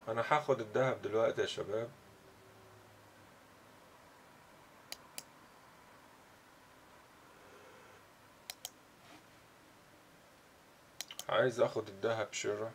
انا هاخد الذهب دلوقتي يا شباب عايز اخد الذهب شراء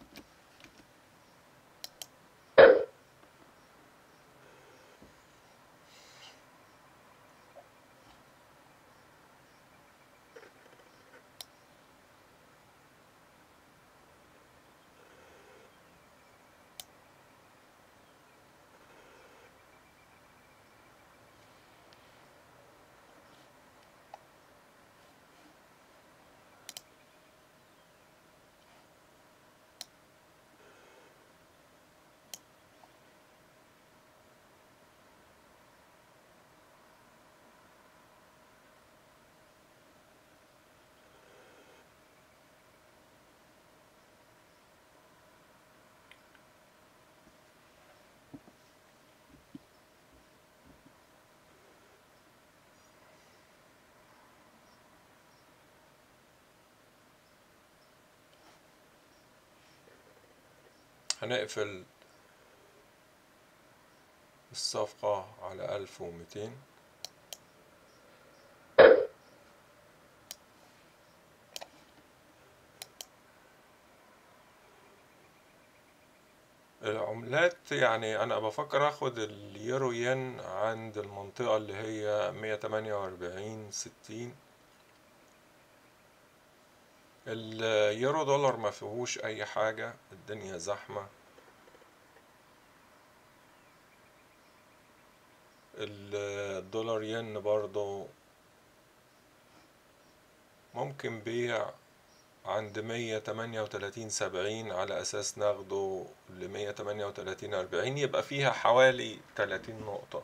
هنقفل الصفقة على ألف ومتين العملات يعني أنا بفكر أخد اليورو ين عند المنطقة اللي هي مية تمانية وأربعين ستين اليورو دولار ما فيهوش أي حاجة الدنيا زحمة الدولار ين برضو ممكن بيع عند مية تمانية وتلاتين سبعين على أساس ناخده لمية تمانية وتلاتين أربعين يبقى فيها حوالي تلاتين نقطة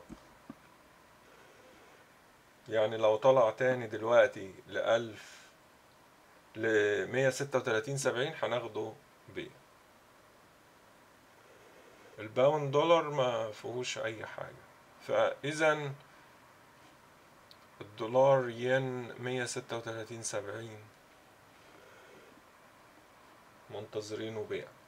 يعني لو طلع تاني دلوقتي لألف لمية ستة وتلاتين سبعين هناخده بيع الباوند دولار ما فيهوش أي حاجة فإذا الدولار ين مية ستة وتلاتين سبعين منتظرينه بيع